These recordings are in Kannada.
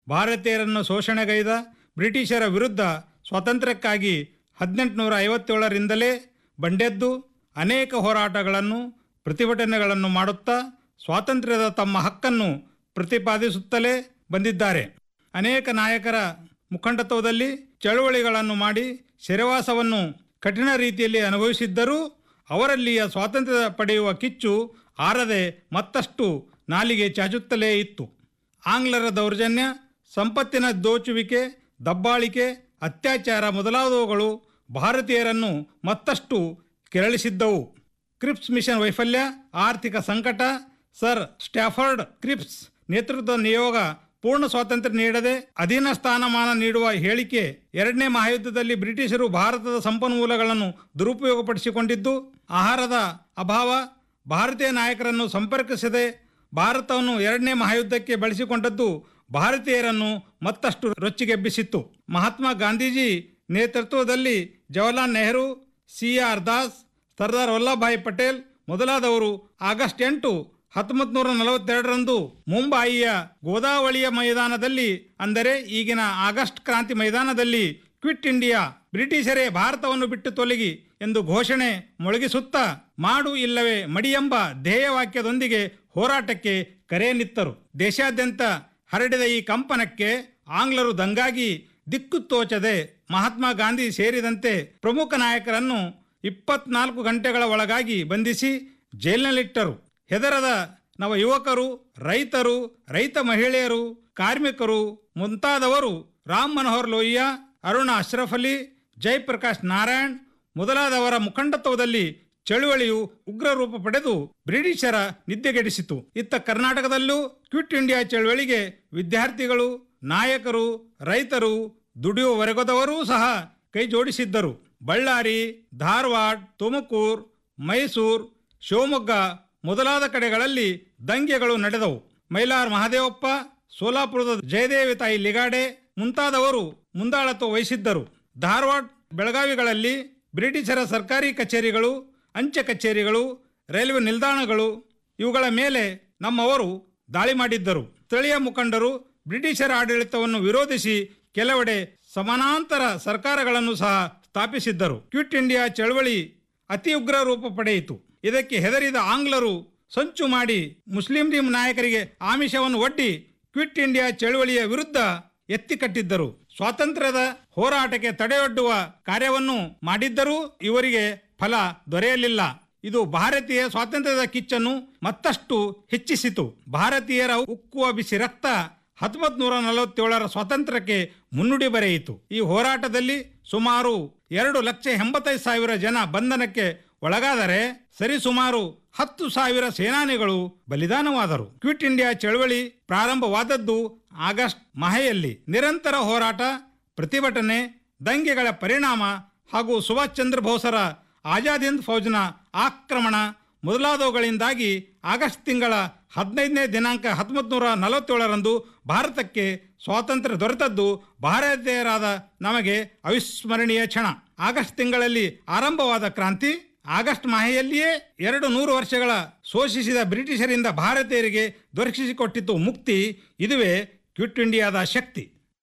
ಭಾರತೀಯರನ್ನು ಶೋಷಣೆಗೈದ ಬ್ರಿಟಿಷರ ವಿರುದ್ಧ ಸ್ವಾತಂತ್ರ್ಯಕ್ಕಾಗಿ ಹದಿನೆಂಟುನೂರ ಐವತ್ತೇಳರಿಂದಲೇ ಬಂಡೆದ್ದು ಅನೇಕ ಹೋರಾಟಗಳನ್ನು ಪ್ರತಿಭಟನೆಗಳನ್ನು ಮಾಡುತ್ತಾ ಸ್ವಾತಂತ್ರ್ಯದ ತಮ್ಮ ಹಕ್ಕನ್ನು ಪ್ರತಿಪಾದಿಸುತ್ತಲೇ ಬಂದಿದ್ದಾರೆ ಅನೇಕ ನಾಯಕರ ಮುಖಂಡತ್ವದಲ್ಲಿ ಚಳುವಳಿಗಳನ್ನು ಮಾಡಿ ಸೆರೆವಾಸವನ್ನು ಕಠಿಣ ರೀತಿಯಲ್ಲಿ ಅನುಭವಿಸಿದ್ದರೂ ಅವರಲ್ಲಿಯ ಸ್ವಾತಂತ್ರ್ಯ ಪಡೆಯುವ ಕಿಚ್ಚು ಆರದೆ ಮತ್ತಷ್ಟು ನಾಲಿಗೆ ಚಾಚುತ್ತಲೇ ಇತ್ತು ಆಂಗ್ಲರ ದೌರ್ಜನ್ಯ ಸಂಪತ್ತಿನ ದೋಚುವಿಕೆ ದಬ್ಬಾಳಿಕೆ ಅತ್ಯಾಚಾರ ಮೊದಲಾದವುಗಳು ಭಾರತೀಯರನ್ನು ಮತ್ತಷ್ಟು ಕೆರಳಿಸಿದ್ದವು ಕ್ರಿಪ್ಸ್ ಮಿಷನ್ ವೈಫಲ್ಯ ಆರ್ಥಿಕ ಸಂಕಟ ಸರ್ ಸ್ಟ್ಯಾಫರ್ಡ್ ಕ್ರಿಪ್ಸ್ ನೇತೃತ್ವದ ನಿಯೋಗ ಪೂರ್ಣ ಸ್ವಾತಂತ್ರ್ಯ ನೀಡದೆ ಅಧೀನ ಸ್ಥಾನಮಾನ ನೀಡುವ ಹೇಳಿಕೆ ಎರಡನೇ ಮಹಾಯುದ್ಧದಲ್ಲಿ ಬ್ರಿಟಿಷರು ಭಾರತದ ಸಂಪನ್ಮೂಲಗಳನ್ನು ದುರುಪಯೋಗಪಡಿಸಿಕೊಂಡಿದ್ದು ಆಹಾರದ ಅಭಾವ ಭಾರತೀಯ ನಾಯಕರನ್ನು ಸಂಪರ್ಕಿಸದೆ ಭಾರತವನ್ನು ಎರಡನೇ ಮಹಾಯುದ್ಧಕ್ಕೆ ಬಳಸಿಕೊಂಡದ್ದು ಭಾರತೀಯರನ್ನು ಮತ್ತಷ್ಟು ರೊಚ್ಚಿಗೆಬ್ಬಿಸಿತ್ತು ಮಹಾತ್ಮ ಗಾಂಧೀಜಿ ನೇತೃತ್ವದಲ್ಲಿ ಜವಾಹರ್ಲಾಲ್ ನೆಹರು ಸಿ ಆರ್ ದಾಸ್ ಸರ್ದಾರ್ ವಲ್ಲಭಭಾಯಿ ಪಟೇಲ್ ಮೊದಲಾದವರು ಆಗಸ್ಟ್ ಎಂಟು ಹತ್ತೊಂಬತ್ತು ನೂರ ನಲವತ್ತೆರಡರಂದು ಮುಂಬಾಯಿಯ ಗೋದಾವಳಿಯ ಮೈದಾನದಲ್ಲಿ ಅಂದರೆ ಈಗಿನ ಆಗಸ್ಟ್ ಕ್ರಾಂತಿ ಮೈದಾನದಲ್ಲಿ ಕ್ವಿಟ್ ಇಂಡಿಯಾ ಬ್ರಿಟಿಷರೇ ಭಾರತವನ್ನು ಬಿಟ್ಟು ತೊಲಗಿ ಎಂದು ಘೋಷಣೆ ಮೊಳಗಿಸುತ್ತಾ ಮಾಡು ಇಲ್ಲವೇ ಮಡಿ ಎಂಬ ಧ್ಯೇಯವಾಕ್ಯದೊಂದಿಗೆ ಹೋರಾಟಕ್ಕೆ ಕರೆ ನಿತ್ತರು ದೇಶಾದ್ಯಂತ ಹರಡಿದ ಈ ಕಂಪನಕ್ಕೆ ಆಂಗ್ಲರು ದಂಗಾಗಿ ದಿಕ್ಕು ತೋಚದೆ ಮಹಾತ್ಮ ಗಾಂಧಿ ಸೇರಿದಂತೆ ಪ್ರಮುಖ ನಾಯಕರನ್ನು ಇಪ್ಪತ್ನಾಲ್ಕು ಗಂಟೆಗಳ ಒಳಗಾಗಿ ಬಂಧಿಸಿ ಜೈಲಿನಲ್ಲಿಟ್ಟರು ಹೆದರದ ನವ ಯುವಕರು ರೈತರು ರೈತ ಮಹಿಳೆಯರು ಕಾರ್ಮಿಕರು ಮುಂತಾದವರು ರಾಮ್ ಮನೋಹರ್ ಲೋಹಿಯಾ ಅರುಣ ಅಶ್ರಫ್ ಅಲಿ ಜಯಪ್ರಕಾಶ್ ನಾರಾಯಣ್ ಮೊದಲಾದವರ ಮುಖಂಡತ್ವದಲ್ಲಿ ಚಳುವಳಿಯು ಉಗ್ರ ರೂಪ ಪಡೆದು ಬ್ರಿಟಿಷರ ನಿದ್ದೆಗೆಡಿಸಿತು ಇತ್ತ ಕರ್ನಾಟಕದಲ್ಲೂ ಕ್ವಿಟ್ ಇಂಡಿಯಾ ಚಳುವಳಿಗೆ ವಿದ್ಯಾರ್ಥಿಗಳು ನಾಯಕರು ರೈತರು ದುಡಿಯುವ ವರ್ಗದವರೂ ಸಹ ಕೈ ಜೋಡಿಸಿದ್ದರು ಬಳ್ಳಾರಿ ಧಾರವಾಡ ತುಮಕೂರು ಮೈಸೂರು ಶಿವಮೊಗ್ಗ ಮೊದಲಾದ ಕಡೆಗಳಲ್ಲಿ ದಂಗೆಗಳು ನಡೆದವು ಮೈಲಾರ್ ಮಹದೇವಪ್ಪ ಸೋಲಾಪುರದ ಜಯದೇವಿ ತಾಯಿ ಲಿಗಾಡೆ ಮುಂತಾದವರು ಮುಂದಾಳತ್ವ ವಹಿಸಿದ್ದರು ಧಾರವಾಡ ಬೆಳಗಾವಿಗಳಲ್ಲಿ ಬ್ರಿಟಿಷರ ಸರ್ಕಾರಿ ಕಚೇರಿಗಳು ಅಂಚೆ ಕಚೇರಿಗಳು ರೈಲ್ವೆ ನಿಲ್ದಾಣಗಳು ಇವುಗಳ ಮೇಲೆ ನಮ್ಮವರು ದಾಳಿ ಮಾಡಿದ್ದರು ಸ್ಥಳೀಯ ಮುಖಂಡರು ಬ್ರಿಟಿಷರ ಆಡಳಿತವನ್ನು ವಿರೋಧಿಸಿ ಕೆಲವೆಡೆ ಸಮಾನಾಂತರ ಸರ್ಕಾರಗಳನ್ನು ಸಹ ಸ್ಥಾಪಿಸಿದ್ದರು ಕ್ವಿಟ್ ಇಂಡಿಯಾ ಚಳವಳಿ ಅತಿ ಉಗ್ರ ರೂಪ ಪಡೆಯಿತು ಇದಕ್ಕೆ ಹೆದರಿದ ಆಂಗ್ಲರು ಸಂಚು ಮಾಡಿ ಮುಸ್ಲಿಂ ಲೀಗ್ ನಾಯಕರಿಗೆ ಆಮಿಷವನ್ನು ಒಡ್ಡಿ ಕ್ವಿಟ್ ಇಂಡಿಯಾ ಚಳವಳಿಯ ವಿರುದ್ಧ ಎತ್ತಿಕಟ್ಟಿದ್ದರು ಸ್ವಾತಂತ್ರ್ಯದ ಹೋರಾಟಕ್ಕೆ ತಡೆಯೊಡ್ಡುವ ಕಾರ್ಯವನ್ನು ಮಾಡಿದ್ದರೂ ಇವರಿಗೆ ಫಲ ದೊರೆಯಲಿಲ್ಲ ಇದು ಭಾರತೀಯ ಸ್ವಾತಂತ್ರ್ಯದ ಕಿಚ್ಚನ್ನು ಮತ್ತಷ್ಟು ಹೆಚ್ಚಿಸಿತು ಭಾರತೀಯರ ಉಕ್ಕುವ ಬಿಸಿ ರಕ್ತ ಹತ್ತೊಂಬತ್ತು ನೂರ ನಲವತ್ತೇಳರ ಸ್ವಾತಂತ್ರ್ಯಕ್ಕೆ ಮುನ್ನುಡಿ ಬರೆಯಿತು ಈ ಹೋರಾಟದಲ್ಲಿ ಸುಮಾರು ಎರಡು ಲಕ್ಷ ಎಂಬತ್ತೈದು ಸಾವಿರ ಜನ ಬಂಧನಕ್ಕೆ ಒಳಗಾದರೆ ಸರಿಸುಮಾರು ಹತ್ತು ಸಾವಿರ ಸೇನಾನಿಗಳು ಬಲಿದಾನವಾದರು ಕ್ವಿಟ್ ಇಂಡಿಯಾ ಚಳವಳಿ ಪ್ರಾರಂಭವಾದದ್ದು ಆಗಸ್ಟ್ ಮಹೆಯಲ್ಲಿ ನಿರಂತರ ಹೋರಾಟ ಪ್ರತಿಭಟನೆ ದಂಗೆಗಳ ಪರಿಣಾಮ ಹಾಗೂ ಸುಭಾಷ್ ಚಂದ್ರ ಬೋಸರ ಆಜಾದ್ ಹಿಂದ್ ಫೌಜ್ನ ಆಕ್ರಮಣ ಮೊದಲಾದವುಗಳಿಂದಾಗಿ ಆಗಸ್ಟ್ ತಿಂಗಳ ಹದಿನೈದನೇ ದಿನಾಂಕ ಹತ್ತೊಂಬತ್ತು ನೂರ ನಲವತ್ತೇಳರಂದು ಭಾರತಕ್ಕೆ ಸ್ವಾತಂತ್ರ್ಯ ದೊರೆತದ್ದು ಭಾರತೀಯರಾದ ನಮಗೆ ಅವಿಸ್ಮರಣೀಯ ಕ್ಷಣ ಆಗಸ್ಟ್ ತಿಂಗಳಲ್ಲಿ ಆರಂಭವಾದ ಕ್ರಾಂತಿ ಆಗಸ್ಟ್ ಮಾಹೆಯಲ್ಲಿಯೇ ಎರಡು ನೂರು ವರ್ಷಗಳ ಶೋಷಿಸಿದ ಬ್ರಿಟಿಷರಿಂದ ಭಾರತೀಯರಿಗೆ ದೊರಕಿಸಿಕೊಟ್ಟಿತ್ತು ಮುಕ್ತಿ ಇದುವೇ ಕ್ವಿಟ್ ಇಂಡಿಯಾದ ಶಕ್ತಿ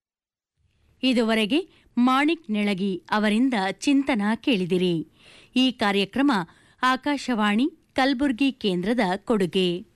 ಇದುವರೆಗೆ ಮಾಣಿಕ್ ನೆಳಗಿ ಅವರಿಂದ ಚಿಂತನ ಕೇಳಿದಿರಿ ಈ ಕಾರ್ಯಕ್ರಮ ಆಕಾಶವಾಣಿ ಕಲಬುರಗಿ ಕೇಂದ್ರದ ಕೊಡುಗೆ